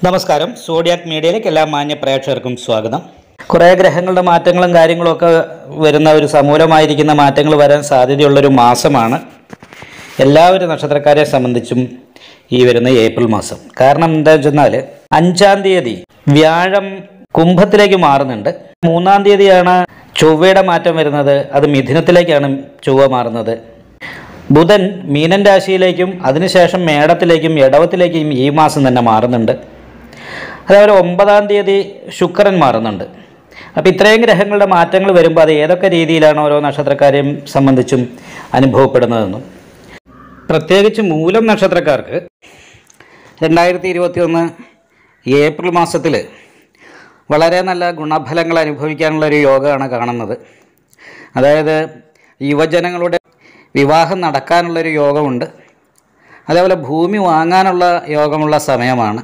നമസ്കാരം സോഡിയാക് മീഡിയയിലേക്ക് എല്ലാ മാന്യ പ്രേക്ഷകർക്കും സ്വാഗതം കുറേ ഗ്രഹങ്ങളുടെ മാറ്റങ്ങളും കാര്യങ്ങളും ഒക്കെ വരുന്ന ഒരു സമൂലമായിരിക്കുന്ന മാറ്റങ്ങൾ വരാൻ സാധ്യതയുള്ളൊരു മാസമാണ് എല്ലാവരും നക്ഷത്രക്കാരെ സംബന്ധിച്ചും ഈ വരുന്ന ഏപ്രിൽ മാസം കാരണം എന്താ വെച്ചെന്നാൽ അഞ്ചാം തീയതി വ്യാഴം കുംഭത്തിലേക്ക് മാറുന്നുണ്ട് മൂന്നാം തീയതിയാണ് ചൊവ്വയുടെ മാറ്റം വരുന്നത് അത് മിഥുനത്തിലേക്കാണ് ചൊവ്വ മാറുന്നത് ബുധൻ മീനൻ രാശിയിലേക്കും അതിനുശേഷം മേടത്തിലേക്കും ഇടവത്തിലേക്കും ഈ മാസം തന്നെ മാറുന്നുണ്ട് അതേപോലെ ഒമ്പതാം തീയതി ശുക്രൻ മാറുന്നുണ്ട് അപ്പോൾ ഇത്രയും ഗ്രഹങ്ങളുടെ മാറ്റങ്ങൾ വരുമ്പോൾ അത് ഏതൊക്കെ രീതിയിലാണ് ഓരോ നക്ഷത്രക്കാരെയും സംബന്ധിച്ചും അനുഭവപ്പെടുന്നതെന്നും പ്രത്യേകിച്ച് മൂലം നക്ഷത്രക്കാർക്ക് രണ്ടായിരത്തി ഇരുപത്തി ഒന്ന് ഏപ്രിൽ മാസത്തിൽ വളരെ നല്ല ഗുണഫലങ്ങൾ അനുഭവിക്കാനുള്ള ഒരു യോഗമാണ് കാണുന്നത് അതായത് യുവജനങ്ങളുടെ വിവാഹം നടക്കാനുള്ളൊരു യോഗമുണ്ട് അതേപോലെ ഭൂമി വാങ്ങാനുള്ള യോഗമുള്ള സമയമാണ്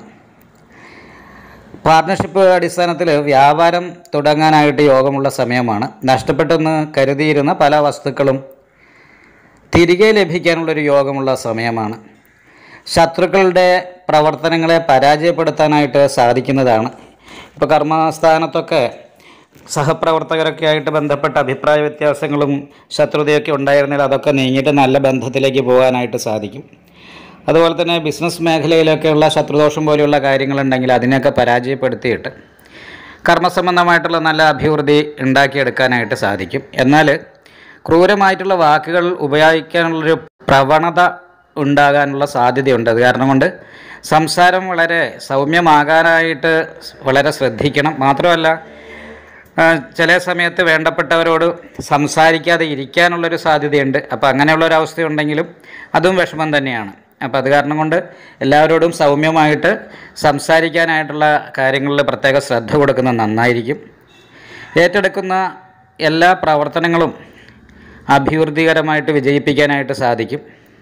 പാർട്ട്ണർഷിപ്പ് അടിസ്ഥാനത്തിൽ വ്യാപാരം തുടങ്ങാനായിട്ട് യോഗമുള്ള സമയമാണ് നഷ്ടപ്പെട്ടെന്ന് കരുതിയിരുന്ന പല വസ്തുക്കളും തിരികെ ലഭിക്കാനുള്ളൊരു യോഗമുള്ള സമയമാണ് ശത്രുക്കളുടെ പ്രവർത്തനങ്ങളെ പരാജയപ്പെടുത്താനായിട്ട് സാധിക്കുന്നതാണ് ഇപ്പോൾ കർമ്മസ്ഥാനത്തൊക്കെ സഹപ്രവർത്തകരൊക്കെ ആയിട്ട് ബന്ധപ്പെട്ട അഭിപ്രായ വ്യത്യാസങ്ങളും ശത്രുതയൊക്കെ ഉണ്ടായിരുന്നെങ്കിൽ അതൊക്കെ നീങ്ങിയിട്ട് നല്ല ബന്ധത്തിലേക്ക് പോകാനായിട്ട് സാധിക്കും അതുപോലെ തന്നെ ബിസിനസ് മേഖലയിലൊക്കെയുള്ള ശത്രുദോഷം പോലെയുള്ള കാര്യങ്ങളുണ്ടെങ്കിൽ അതിനെയൊക്കെ പരാജയപ്പെടുത്തിയിട്ട് കർമ്മസംബന്ധമായിട്ടുള്ള നല്ല അഭിവൃദ്ധി ഉണ്ടാക്കിയെടുക്കാനായിട്ട് സാധിക്കും എന്നാൽ ക്രൂരമായിട്ടുള്ള വാക്കുകൾ ഉപയോഗിക്കാനുള്ളൊരു പ്രവണത ഉണ്ടാകാനുള്ള സാധ്യതയുണ്ട് അത് കാരണം കൊണ്ട് സംസാരം വളരെ സൗമ്യമാകാനായിട്ട് വളരെ ശ്രദ്ധിക്കണം മാത്രമല്ല ആ, ചില സമയത്ത് വേണ്ടപ്പെട്ടവരോട് സംസാരിക്കാതെ ഇരിക്കാനുള്ളൊരു സാധ്യതയുണ്ട് അപ്പോൾ അങ്ങനെയുള്ളൊരു അവസ്ഥയുണ്ടെങ്കിലും അതും വിഷമം തന്നെയാണ് അപ്പോൾ അത് കാരണം കൊണ്ട് എല്ലാവരോടും സൗമ്യമായിട്ട് സംസാരിക്കാനായിട്ടുള്ള കാര്യങ്ങളിൽ പ്രത്യേക ശ്രദ്ധ കൊടുക്കുന്നത് നന്നായിരിക്കും ഏറ്റെടുക്കുന്ന എല്ലാ പ്രവർത്തനങ്ങളും അഭിവൃദ്ധികരമായിട്ട് വിജയിപ്പിക്കാനായിട്ട് സാധിക്കും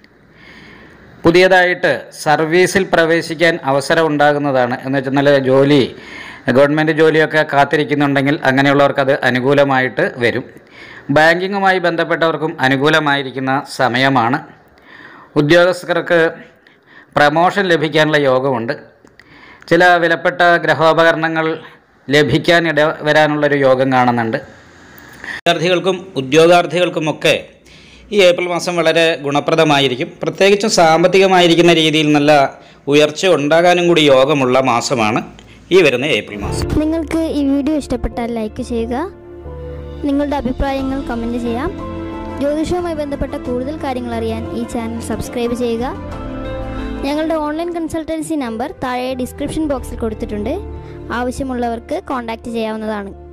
പുതിയതായിട്ട് സർവീസിൽ പ്രവേശിക്കാൻ അവസരം ഉണ്ടാകുന്നതാണ് എന്ന് വെച്ചാൽ ജോലി ഗവൺമെൻറ് ജോലിയൊക്കെ കാത്തിരിക്കുന്നുണ്ടെങ്കിൽ അങ്ങനെയുള്ളവർക്ക് അത് അനുകൂലമായിട്ട് വരും ബാങ്കിങ്ങുമായി ബന്ധപ്പെട്ടവർക്കും അനുകൂലമായിരിക്കുന്ന സമയമാണ് ഉദ്യോഗസ്ഥർക്ക് പ്രമോഷൻ ലഭിക്കാനുള്ള യോഗമുണ്ട് ചില വിലപ്പെട്ട ഗ്രഹോപകരണങ്ങൾ ലഭിക്കാൻ ഇട വരാനുള്ളൊരു യോഗം കാണുന്നുണ്ട് വിദ്യാർത്ഥികൾക്കും ഉദ്യോഗാർത്ഥികൾക്കുമൊക്കെ ഈ ഏപ്രിൽ മാസം വളരെ ഗുണപ്രദമായിരിക്കും പ്രത്യേകിച്ചും സാമ്പത്തികമായിരിക്കുന്ന രീതിയിൽ നല്ല ഉയർച്ച ഉണ്ടാകാനും കൂടി യോഗമുള്ള മാസമാണ് ഈ വരുന്ന ഏപ്രിൽ മാസം നിങ്ങൾക്ക് ഈ വീഡിയോ ഇഷ്ടപ്പെട്ടാൽ ലൈക്ക് ചെയ്യുക നിങ്ങളുടെ അഭിപ്രായങ്ങൾ കമൻറ്റ് ചെയ്യാം ജ്യോതിഷവുമായി ബന്ധപ്പെട്ട കൂടുതൽ കാര്യങ്ങൾ അറിയാൻ ഈ ചാനൽ സബ്സ്ക്രൈബ് ചെയ്യുക ഞങ്ങളുടെ ഓൺലൈൻ കൺസൾട്ടൻസി നമ്പർ താഴെ ഡിസ്ക്രിപ്ഷൻ ബോക്സിൽ കൊടുത്തിട്ടുണ്ട് ആവശ്യമുള്ളവർക്ക് കോൺടാക്റ്റ് ചെയ്യാവുന്നതാണ്